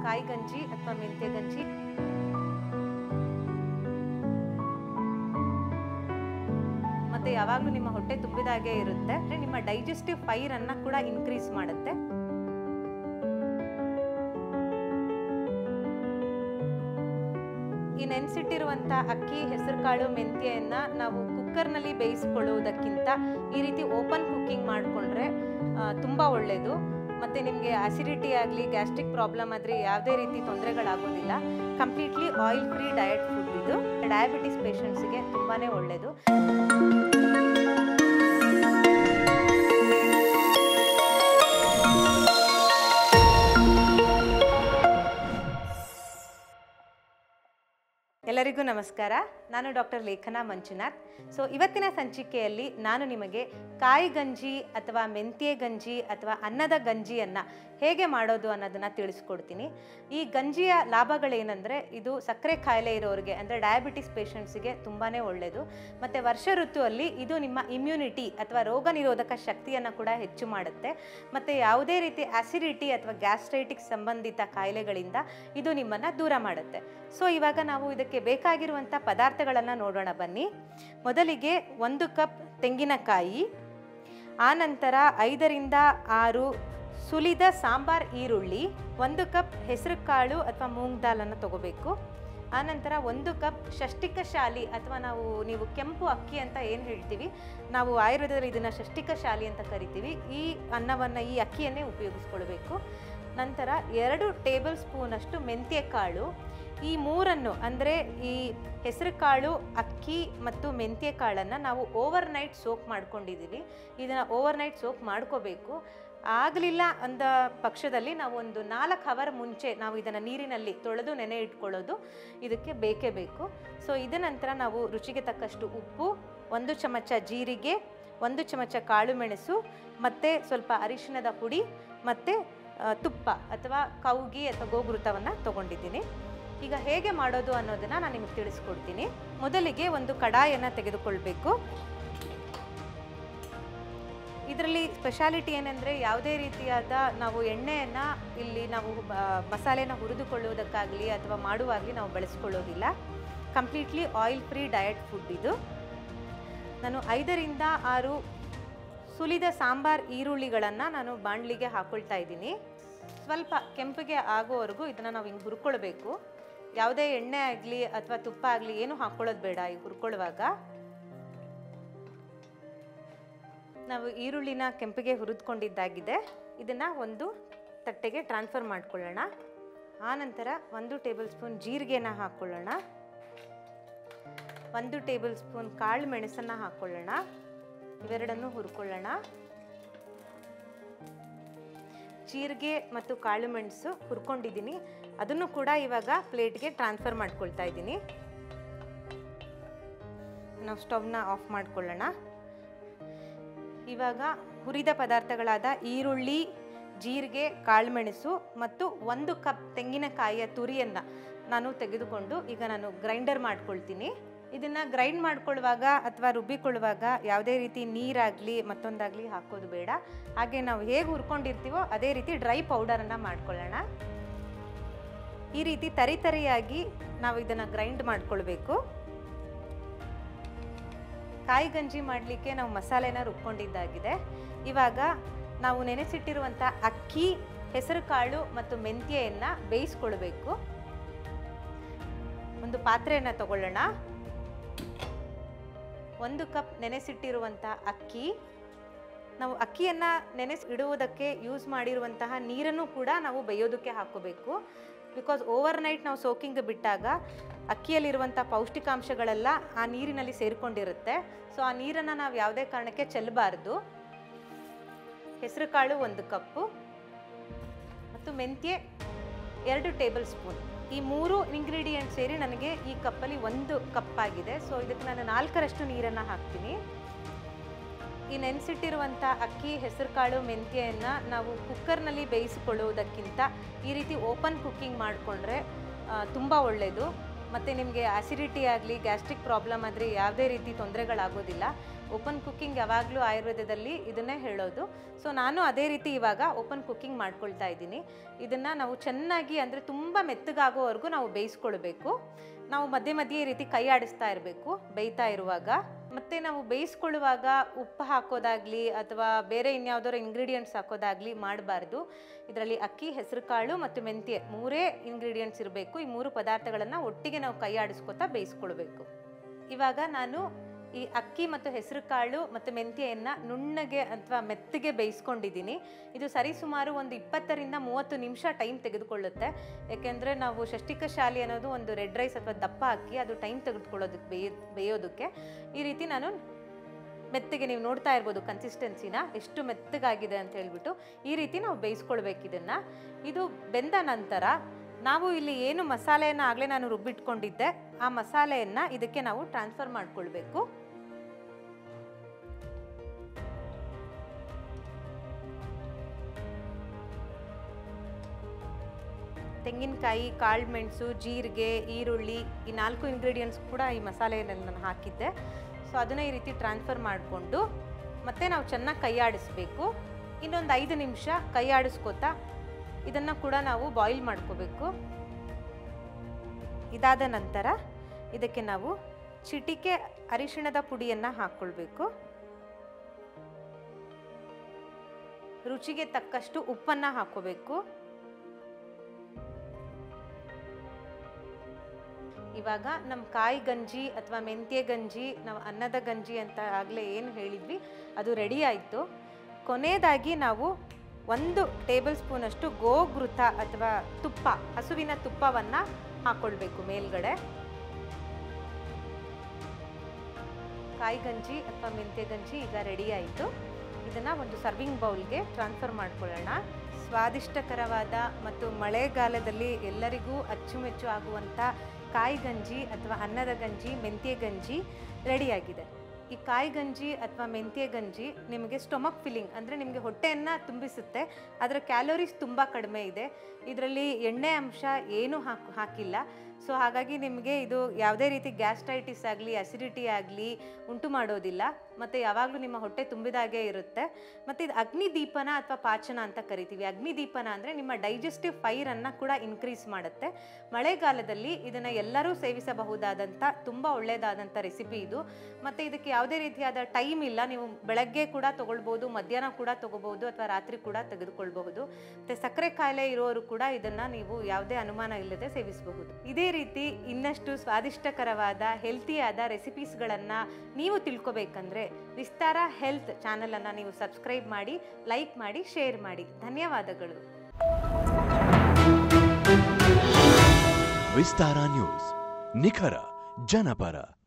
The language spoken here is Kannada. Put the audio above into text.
ಕಾಯಿ ಗಂಜಿ ಅಥವಾ ಮೆಂತ್ಯ ಗಂಜಿ ಮತ್ತೆ ಯಾವಾಗಲೂ ನಿಮ್ಮ ಹೊಟ್ಟೆ ತುಂಬಿದಾಗೆ ಇರುತ್ತೆ ಅಂದ್ರೆ ನಿಮ್ಮ ಡೈಜೆಸ್ಟಿವ್ ಫೈರ್ ಅನ್ನ ಕೂಡ ಇನ್ಕ್ರೀಸ್ ಮಾಡುತ್ತೆ ಈ ನೆನೆಸಿಟ್ಟಿರುವಂಥ ಅಕ್ಕಿ ಹೆಸರುಕಾಳು ಮೆಂತ್ಯೆಯನ್ನ ನಾವು ಕುಕ್ಕರ್ನಲ್ಲಿ ಬೇಯಿಸ್ಕೊಳ್ಳುವುದಕ್ಕಿಂತ ಈ ರೀತಿ ಓಪನ್ ಕುಕ್ಕಿಂಗ್ ಮಾಡಿಕೊಂಡ್ರೆ ತುಂಬ ಒಳ್ಳೆಯದು ಮತ್ತು ನಿಮಗೆ ಅಸಿಡಿಟಿ ಆಗಲಿ ಗ್ಯಾಸ್ಟ್ರಿಕ್ ಪ್ರಾಬ್ಲಮ್ ಆದರೆ ಯಾವುದೇ ರೀತಿ ತೊಂದರೆಗಳಾಗೋದಿಲ್ಲ completely oil free diet food ಇದು ಡಯಾಬಿಟಿಸ್ ಪೇಷಂಟ್ಸ್ಗೆ ತುಂಬಾ ಒಳ್ಳೆಯದು ಎಲ್ಲರಿಗೂ ನಮಸ್ಕಾರ ನಾನು ಡಾಕ್ಟರ್ ಲೇಖನಾ ಮಂಜುನಾಥ್ ಸೊ ಇವತ್ತಿನ ಸಂಚಿಕೆಯಲ್ಲಿ ನಾನು ನಿಮಗೆ ಕಾಯಿ ಗಂಜಿ ಅಥವಾ ಮೆಂತ್ಯೆ ಗಂಜಿ ಅಥವಾ ಅನ್ನದ ಗಂಜಿಯನ್ನು ಹೇಗೆ ಮಾಡೋದು ಅನ್ನೋದನ್ನು ತಿಳಿಸ್ಕೊಡ್ತೀನಿ ಈ ಗಂಜಿಯ ಲಾಭಗಳೇನೆಂದರೆ ಇದು ಸಕ್ಕರೆ ಕಾಯಿಲೆ ಇರೋರಿಗೆ ಅಂದರೆ ಡಯಾಬಿಟಿಸ್ ಪೇಷಂಟ್ಸಿಗೆ ತುಂಬಾ ಒಳ್ಳೆಯದು ಮತ್ತು ವರ್ಷ ಋತುವಲ್ಲಿ ಇದು ನಿಮ್ಮ ಇಮ್ಯುನಿಟಿ ಅಥವಾ ರೋಗ ನಿರೋಧಕ ಶಕ್ತಿಯನ್ನು ಕೂಡ ಹೆಚ್ಚು ಮಾಡುತ್ತೆ ಮತ್ತು ಯಾವುದೇ ರೀತಿ ಆಸಿಡಿಟಿ ಅಥವಾ ಗ್ಯಾಸ್ಟ್ರೈಟಿಕ್ ಸಂಬಂಧಿತ ಕಾಯಿಲೆಗಳಿಂದ ಇದು ನಿಮ್ಮನ್ನು ದೂರ ಮಾಡುತ್ತೆ ಸೊ ಇವಾಗ ನಾವು ಇದಕ್ಕೆ ಬೇಕಾಗಿರುವಂಥ ಪದಾರ್ಥಗಳನ್ನು ನೋಡೋಣ ಬನ್ನಿ ಮೊದಲಿಗೆ ಒಂದು ಕಪ್ ತೆಂಗಿನಕಾಯಿ ಆನಂತರ ಐದರಿಂದ ಆರು ಸುಲಿದ ಸಾಂಬಾರ್ ಈರುಳ್ಳಿ ಒಂದು ಕಪ್ ಹೆಸರು ಕಾಳು ಅಥವಾ ಮೂಂಗ್ ದಾಲನ್ನು ತಗೋಬೇಕು ಆನಂತರ ಒಂದು ಕಪ್ ಷಷ್ಟಿಕ ಶಾಲಿ ಅಥವಾ ನಾವು ನೀವು ಕೆಂಪು ಅಕ್ಕಿ ಅಂತ ಏನು ಹೇಳ್ತೀವಿ ನಾವು ಆಯುರ್ವೇದದಲ್ಲಿ ಇದನ್ನು ಷಷ್ಟಿಕ ಶಾಲಿ ಅಂತ ಕರಿತೀವಿ ಈ ಅನ್ನವನ್ನು ಈ ಅಕ್ಕಿಯನ್ನೇ ಉಪಯೋಗಿಸ್ಕೊಳ್ಬೇಕು ನಂತರ ಎರಡು ಟೇಬಲ್ ಸ್ಪೂನಷ್ಟು ಮೆಂತ್ಯ ಕಾಳು ಈ ಮೂರನ್ನು ಅಂದರೆ ಈ ಹೆಸರು ಕಾಳು ಅಕ್ಕಿ ಮತ್ತು ಮೆಂತ್ಯ ಕಾಳನ್ನು ನಾವು ಓವರ್ ನೈಟ್ ಸೋಕ್ ಮಾಡ್ಕೊಂಡಿದ್ದೀವಿ ಇದನ್ನು ಓವರ್ ನೈಟ್ ಸೋಕ್ ಮಾಡ್ಕೋಬೇಕು ಆಗಲಿಲ್ಲ ಅಂದ ಪಕ್ಷದಲ್ಲಿ ನಾವು ಒಂದು ನಾಲ್ಕು ಅವರ್ ಮುಂಚೆ ನಾವು ಇದನ್ನು ನೀರಿನಲ್ಲಿ ತೊಳೆದು ನೆನೆ ಇಟ್ಕೊಳ್ಳೋದು ಇದಕ್ಕೆ ಬೇಕೇ ಬೇಕು ಸೊ ಇದ ನಂತರ ನಾವು ರುಚಿಗೆ ತಕ್ಕಷ್ಟು ಉಪ್ಪು ಒಂದು ಚಮಚ ಜೀರಿಗೆ ಒಂದು ಚಮಚ ಕಾಳು ಮೆಣಸು ಮತ್ತು ಸ್ವಲ್ಪ ಅರಿಶಿಣದ ಪುಡಿ ಮತ್ತು ಆ, ತುಪ್ಪ ಅಥವಾ ಕೌಗಿ ಅಥವಾ ಗೋಘೃತವನ್ನು ತೊಗೊಂಡಿದ್ದೀನಿ ಈಗ ಹೇಗೆ ಮಾಡೋದು ಅನ್ನೋದನ್ನು ನಾನು ನಿಮಗೆ ತಿಳಿಸ್ಕೊಡ್ತೀನಿ ಮೊದಲಿಗೆ ಒಂದು ಕಡಾಯನ್ನು ತೆಗೆದುಕೊಳ್ಬೇಕು ಇದರಲ್ಲಿ ಸ್ಪೆಷಾಲಿಟಿ ಏನಂದರೆ ಯಾವುದೇ ರೀತಿಯಾದ ನಾವು ಎಣ್ಣೆಯನ್ನು ಇಲ್ಲಿ ನಾವು ಆ, ಮಸಾಲೆನ ಹುರಿದುಕೊಳ್ಳುವುದಕ್ಕಾಗಲಿ ಅಥವಾ ಮಾಡುವಾಗಲಿ ನಾವು ಬಳಸ್ಕೊಳ್ಳೋದಿಲ್ಲ completely oil free diet food ಇದು ನಾನು ಐದರಿಂದ ಆರು ಸುಲಿದ ಸಾಂಬಾರ್ ಈರುಳ್ಳಿಗಳನ್ನು ನಾನು ಬಾಣಲಿಗೆ ಹಾಕೊಳ್ತಾ ಇದ್ದೀನಿ ಸ್ವಲ್ಪ ಕೆಂಪಿಗೆ ಆಗೋವರೆಗೂ ಇದನ್ನು ನಾವು ಹಿಂಗೆ ಹುರ್ಕೊಳ್ಬೇಕು ಯಾವುದೇ ಎಣ್ಣೆ ಆಗಲಿ ಅಥವಾ ತುಪ್ಪ ಆಗಲಿ ಏನು ಹಾಕ್ಕೊಳ್ಳೋದು ಬೇಡ ಈ ಹುರ್ಕೊಳ್ಳುವಾಗ ನಾವು ಈರುಳ್ಳಿನ ಕೆಂಪಿಗೆ ಹುರಿದುಕೊಂಡಿದ್ದಾಗಿದೆ ಇದನ್ನು ಒಂದು ತಟ್ಟೆಗೆ ಟ್ರಾನ್ಸ್ಫರ್ ಮಾಡ್ಕೊಳ್ಳೋಣ ಆನಂತರ ಒಂದು ಟೇಬಲ್ ಸ್ಪೂನ್ ಜೀರಿಗೆನ ಹಾಕ್ಕೊಳ್ಳೋಣ ಒಂದು ಟೇಬಲ್ ಸ್ಪೂನ್ ಕಾಳು ಮೆಣಸನ್ನು ಹಾಕ್ಕೊಳ್ಳೋಣ ಇವೆರಡನ್ನು ಹುರ್ಕೊಳ್ಳೋಣ ಜೀರಿಗೆ ಮತ್ತು ಕಾಳು ಮೆಣಸು ಹುರ್ಕೊಂಡಿದ್ದೀನಿ ಅದನ್ನು ಕೂಡ ಇವಾಗ ಪ್ಲೇಟ್ಗೆ ಟ್ರಾನ್ಸ್ಫರ್ ಮಾಡ್ಕೊಳ್ತಾ ಇದ್ದೀನಿ ನಾವು ಸ್ಟವ್ನ ಆಫ್ ಮಾಡ್ಕೊಳ್ಳೋಣ ಇವಾಗ ಹುರಿದ ಪದಾರ್ಥಗಳಾದ ಈರುಳ್ಳಿ ಜೀರಿಗೆ ಕಾಳುಮೆಣಸು ಮತ್ತು ಒಂದು ಕಪ್ ತೆಂಗಿನಕಾಯಿಯ ತುರಿಯನ್ನು ನಾನು ತೆಗೆದುಕೊಂಡು ಈಗ ನಾನು ಗ್ರೈಂಡರ್ ಮಾಡ್ಕೊಳ್ತೀನಿ ಇದನ್ನು ಗ್ರೈಂಡ್ ಮಾಡ್ಕೊಳ್ಳುವಾಗ ಅಥವಾ ರುಬ್ಬಿಕೊಳ್ಳುವಾಗ ಯಾವುದೇ ರೀತಿ ನೀರಾಗಲಿ ಮತ್ತೊಂದಾಗಲಿ ಹಾಕೋದು ಬೇಡ ಹಾಗೆ ನಾವು ಹೇಗೆ ಹುರ್ಕೊಂಡಿರ್ತೀವೋ ಅದೇ ರೀತಿ ಡ್ರೈ ಪೌಡರನ್ನು ಮಾಡ್ಕೊಳ್ಳೋಣ ಈ ರೀತಿ ತರಿ ತರಿಯಾಗಿ ನಾವು ಇದನ್ನು ಗ್ರೈಂಡ್ ಮಾಡ್ಕೊಳ್ಬೇಕು ಕಾಯಿ ಗಂಜಿ ಮಾಡಲಿಕ್ಕೆ ನಾವು ಮಸಾಲೆನ ರುಬ್ಕೊಂಡಿದ್ದಾಗಿದೆ ಇವಾಗ ನಾವು ನೆನೆಸಿಟ್ಟಿರುವಂಥ ಅಕ್ಕಿ ಹೆಸರು ಕಾಳು ಮತ್ತು ಮೆಂತ್ಯೆಯನ್ನು ಬೇಯಿಸ್ಕೊಳ್ಬೇಕು ಒಂದು ಪಾತ್ರೆಯನ್ನು ತಗೊಳ್ಳೋಣ ಒಂದು ಕಪ್ ನೆನೆಸಿಟ್ಟಿರುವಂಥ ಅಕ್ಕಿ ನಾವು ಅಕ್ಕಿಯನ್ನು ನೆನೆಸಿ ಇಡುವುದಕ್ಕೆ ಯೂಸ್ ಮಾಡಿರುವಂತಹ ನೀರನ್ನು ಕೂಡ ನಾವು ಬೇಯೋದಕ್ಕೆ ಹಾಕೋಬೇಕು ಬಿಕಾಸ್ ಓವರ್ ನೈಟ್ ನಾವು ಸೋಕಿಂಗ್ ಬಿಟ್ಟಾಗ ಅಕ್ಕಿಯಲ್ಲಿರುವಂಥ ಪೌಷ್ಟಿಕಾಂಶಗಳೆಲ್ಲ ಆ ನೀರಿನಲ್ಲಿ ಸೇರಿಕೊಂಡಿರುತ್ತೆ ಸೊ ಆ ನೀರನ್ನು ನಾವು ಯಾವುದೇ ಕಾರಣಕ್ಕೆ ಚೆಲ್ಲಬಾರ್ದು ಹೆಸರು ಕಾಳು ಒಂದು ಕಪ್ಪು ಮತ್ತು ಮೆಂತ್ಯೆ ಎರಡು ಟೇಬಲ್ ಸ್ಪೂನ್ ಈ ಮೂರು ಇಂಗ್ರೀಡಿಯೆಂಟ್ ಸೇರಿ ನನಗೆ ಈ ಕಪ್ಪಲ್ಲಿ ಒಂದು ಕಪ್ ಆಗಿದೆ ಸೊ ಇದಕ್ಕೆ ನಾನು ನಾಲ್ಕರಷ್ಟು ನೀರನ್ನು ಹಾಕ್ತೀನಿ ಈ ನೆನೆಸಿಟ್ಟಿರುವಂಥ ಅಕ್ಕಿ ಹೆಸರುಕಾಳು ಮೆಂತ್ಯೆಯನ್ನು ನಾವು ಕುಕ್ಕರ್ನಲ್ಲಿ ಬೇಯಿಸಿಕೊಳ್ಳುವುದಕ್ಕಿಂತ ಈ ರೀತಿ ಓಪನ್ ಕುಕ್ಕಿಂಗ್ ಮಾಡಿಕೊಂಡ್ರೆ ತುಂಬ ಒಳ್ಳೆಯದು ಮತ್ತು ನಿಮಗೆ ಆಸಿಡಿಟಿ ಆಗಲಿ ಗ್ಯಾಸ್ಟ್ರಿಕ್ ಪ್ರಾಬ್ಲಮ್ ಆದರೆ ಯಾವುದೇ ರೀತಿ ತೊಂದರೆಗಳಾಗೋದಿಲ್ಲ ಓಪನ್ ಕುಕ್ಕಿಂಗ್ ಯಾವಾಗಲೂ ಆಯುರ್ವೇದದಲ್ಲಿ ಇದನ್ನೇ ಹೇಳೋದು ಸೊ ನಾನು ಅದೇ ರೀತಿ ಇವಾಗ ಓಪನ್ ಕುಕ್ಕಿಂಗ್ ಮಾಡ್ಕೊಳ್ತಾ ಇದ್ದೀನಿ ಇದನ್ನು ನಾವು ಚೆನ್ನಾಗಿ ಅಂದರೆ ತುಂಬ ಮೆತ್ತಗಾಗೋವರೆಗೂ ನಾವು ಬೇಯಿಸ್ಕೊಳ್ಬೇಕು ನಾವು ಮಧ್ಯೆ ಮಧ್ಯೆ ಈ ರೀತಿ ಕೈ ಆಡಿಸ್ತಾ ಇರಬೇಕು ಬೇಯ್ತಾ ಇರುವಾಗ ಮತ್ತು ನಾವು ಬೇಯಿಸ್ಕೊಳ್ಳುವಾಗ ಉಪ್ಪು ಹಾಕೋದಾಗಲಿ ಅಥವಾ ಬೇರೆ ಇನ್ಯಾವುದಾದ್ರು ಇಂಗ್ರೀಡಿಯೆಂಟ್ಸ್ ಹಾಕೋದಾಗಲಿ ಮಾಡಬಾರ್ದು ಇದರಲ್ಲಿ ಅಕ್ಕಿ ಹೆಸರುಕಾಳು ಮತ್ತು ಮೆಂತ್ಯ ಮೂರೇ ಇಂಗ್ರೀಡಿಯೆಂಟ್ಸ್ ಇರಬೇಕು ಈ ಮೂರು ಪದಾರ್ಥಗಳನ್ನು ಒಟ್ಟಿಗೆ ನಾವು ಕೈ ಆಡಿಸ್ಕೊತಾ ಬೇಯಿಸ್ಕೊಳ್ಬೇಕು ಇವಾಗ ನಾನು ಈ ಅಕ್ಕಿ ಮತ್ತು ಹೆಸರುಕಾಳು ಮತ್ತು ಮೆಂತ್ಯೆಯನ್ನು ನುಣ್ಣಗೆ ಅಥವಾ ಮೆತ್ತಗೆ ಬೇಯಿಸ್ಕೊಂಡಿದ್ದೀನಿ ಇದು ಸರಿಸುಮಾರು ಒಂದು ಇಪ್ಪತ್ತರಿಂದ ಮೂವತ್ತು ನಿಮಿಷ ಟೈಮ್ ತೆಗೆದುಕೊಳ್ಳುತ್ತೆ ಯಾಕೆಂದರೆ ನಾವು ಷಷ್ಟಿಕ ಶಾಲಿ ಅನ್ನೋದು ಒಂದು ರೆಡ್ ರೈಸ್ ಅಥವಾ ದಪ್ಪ ಅಕ್ಕಿ ಅದು ಟೈಮ್ ತೆಗೆದುಕೊಳ್ಳೋದಕ್ಕೆ ಬೇಯ ಬೇಯೋದಕ್ಕೆ ಈ ರೀತಿ ನಾನು ಮೆತ್ತಗೆ ನೀವು ನೋಡ್ತಾ ಇರ್ಬೋದು ಕನ್ಸಿಸ್ಟೆನ್ಸಿನ ಎಷ್ಟು ಮೆತ್ತಗಾಗಿದೆ ಅಂತ ಹೇಳ್ಬಿಟ್ಟು ಈ ರೀತಿ ನಾವು ಬೇಯಿಸ್ಕೊಳ್ಬೇಕು ಇದನ್ನು ಇದು ಬೆಂದ ನಂತರ ನಾವು ಇಲ್ಲಿ ಏನು ಮಸಾಲೆಯನ್ನು ಆಗಲೇ ನಾನು ರುಬ್ಬಿಟ್ಕೊಂಡಿದ್ದೆ ಆ ಮಸಾಲೆಯನ್ನು ಇದಕ್ಕೆ ನಾವು ಟ್ರಾನ್ಸ್ಫರ್ ಮಾಡ್ಕೊಳ್ಬೇಕು ತೆಂಗಿನಕಾಯಿ ಕಾಳುಮೆಣಸು ಜೀರಿಗೆ ಈರುಳ್ಳಿ ಈ ನಾಲ್ಕು ಇಂಗ್ರೀಡಿಯೆಂಟ್ಸ್ ಕೂಡ ಈ ಮಸಾಲೆಯಲ್ಲಿ ನಾನು ಹಾಕಿದ್ದೆ ಸೊ ಅದನ್ನು ಈ ರೀತಿ ಟ್ರಾನ್ಸ್ಫರ್ ಮಾಡಿಕೊಂಡು ಮತ್ತೆ ನಾವು ಚೆನ್ನಾಗಿ ಕೈ ಆಡಿಸ್ಬೇಕು ಇನ್ನೊಂದು ಐದು ನಿಮಿಷ ಕೈ ಆಡಿಸ್ಕೋತಾ ಇದನ್ನು ಕೂಡ ನಾವು ಬಾಯ್ಲ್ ಮಾಡ್ಕೋಬೇಕು ಇದಾದ ನಂತರ ಇದಕ್ಕೆ ನಾವು ಚಿಟಿಕೆ ಅರಿಶಿಣದ ಪುಡಿಯನ್ನು ಹಾಕ್ಕೊಳ್ಬೇಕು ರುಚಿಗೆ ತಕ್ಕಷ್ಟು ಉಪ್ಪನ್ನು ಹಾಕೋಬೇಕು ಇವಾಗ ನಮ್ಮ ಕಾಯಿ ಗಂಜಿ ಅಥವಾ ಮೆಂತ್ಯ ಗಂಜಿ ನಾವು ಅನ್ನದ ಗಂಜಿ ಅಂತ ಆಗಲೇ ಏನು ಹೇಳಿದ್ವಿ ಅದು ರೆಡಿ ಆಯಿತು ಕೊನೆಯದಾಗಿ ನಾವು ಒಂದು ಟೇಬಲ್ ಸ್ಪೂನಷ್ಟು ಗೋಘೃತ ಅಥವಾ ತುಪ್ಪ ಹಸುವಿನ ತುಪ್ಪವನ್ನು ಹಾಕ್ಕೊಳ್ಬೇಕು ಮೇಲ್ಗಡೆ ಕಾಯಿ ಗಂಜಿ ಅಥವಾ ಮೆಂತ್ಯ ಗಂಜಿ ಈಗ ರೆಡಿ ಆಯಿತು ಇದನ್ನು ಒಂದು ಸರ್ವಿಂಗ್ ಬೌಲ್ಗೆ ಟ್ರಾನ್ಸ್ಫರ್ ಮಾಡ್ಕೊಳ್ಳೋಣ ಸ್ವಾದಿಷ್ಟಕರವಾದ ಮತ್ತು ಮಳೆಗಾಲದಲ್ಲಿ ಎಲ್ಲರಿಗೂ ಅಚ್ಚುಮೆಚ್ಚು ಆಗುವಂಥ ಕಾಯಿ ಗಂಜಿ ಅಥವಾ ಅನ್ನದ ಗಂಜಿ ಮೆಂತ್ಯ ಗಂಜಿ ರೆಡಿಯಾಗಿದೆ ಈ ಕಾಯಿ ಗಂಜಿ ಅಥವಾ ಮೆಂತ್ಯ ಗಂಜಿ ನಿಮಗೆ ಸ್ಟೊಮಕ್ ಫಿಲ್ಲಿಂಗ್ ಅಂದರೆ ನಿಮಗೆ ಹೊಟ್ಟೆಯನ್ನು ತುಂಬಿಸುತ್ತೆ ಅದರ ಕ್ಯಾಲೋರೀಸ್ ತುಂಬ ಕಡಿಮೆ ಇದೆ ಇದರಲ್ಲಿ ಎಣ್ಣೆ ಅಂಶ ಏನೂ ಹಾಕ್ ಹಾಕಿಲ್ಲ ಸೊ ಹಾಗಾಗಿ ನಿಮಗೆ ಇದು ಯಾವುದೇ ರೀತಿ ಗ್ಯಾಸ್ಟ್ರೈಟಿಸ್ ಆಗಲಿ ಅಸಿಡಿಟಿ ಆಗಲಿ ಉಂಟು ಮಾಡೋದಿಲ್ಲ ಮತ್ತು ಯಾವಾಗಲೂ ನಿಮ್ಮ ಹೊಟ್ಟೆ ತುಂಬಿದಾಗೆ ಇರುತ್ತೆ ಮತ್ತು ಇದು ಅಗ್ನಿದೀಪನ ಅಥವಾ ಪಾಚನ ಅಂತ ಕರಿತೀವಿ ಅಗ್ನಿದೀಪನ ಅಂದರೆ ನಿಮ್ಮ ಡೈಜೆಸ್ಟಿವ್ ಫೈರನ್ನು ಕೂಡ ಇನ್ಕ್ರೀಸ್ ಮಾಡುತ್ತೆ ಮಳೆಗಾಲದಲ್ಲಿ ಇದನ್ನು ಎಲ್ಲರೂ ಸೇವಿಸಬಹುದಾದಂಥ ತುಂಬ ಒಳ್ಳೆಯದಾದಂಥ ರೆಸಿಪಿ ಇದು ಮತ್ತು ಇದಕ್ಕೆ ಯಾವುದೇ ರೀತಿಯಾದ ಟೈಮ್ ಇಲ್ಲ ನೀವು ಬೆಳಗ್ಗೆ ಕೂಡ ತೊಗೊಳ್ಬೋದು ಮಧ್ಯಾಹ್ನ ಕೂಡ ತೊಗೋಬೋದು ಅಥವಾ ರಾತ್ರಿ ಕೂಡ ತೆಗೆದುಕೊಳ್ಬಹುದು ಮತ್ತು ಸಕ್ಕರೆ ಕಾಯಿಲೆ ಇರೋರು ಕೂಡ ಇದನ್ನು ನೀವು ಯಾವುದೇ ಅನುಮಾನ ಇಲ್ಲದೆ ಸೇವಿಸಬಹುದು ಇದೇ ರೀತಿ ಇನ್ನಷ್ಟು ಸ್ವಾದಿಷ್ಟಕರವಾದ ಹೆಲ್ತಿಯಾದ ರೆಸಿಪೀಸ್ಗಳನ್ನು ನೀವು ತಿಳ್ಕೊಬೇಕಂದ್ರೆ ವಿಸ್ತಾರ ಹೆಲ್ತ್ ಚಾನಲನ್ನು ನೀವು ಸಬ್ಸ್ಕ್ರೈಬ್ ಮಾಡಿ ಲೈಕ್ ಮಾಡಿ ಶೇರ್ ಮಾಡಿ ಧನ್ಯವಾದಗಳು ವಿಸ್ತಾರ ನ್ಯೂಸ್ ನಿಖರ ಜನಪರ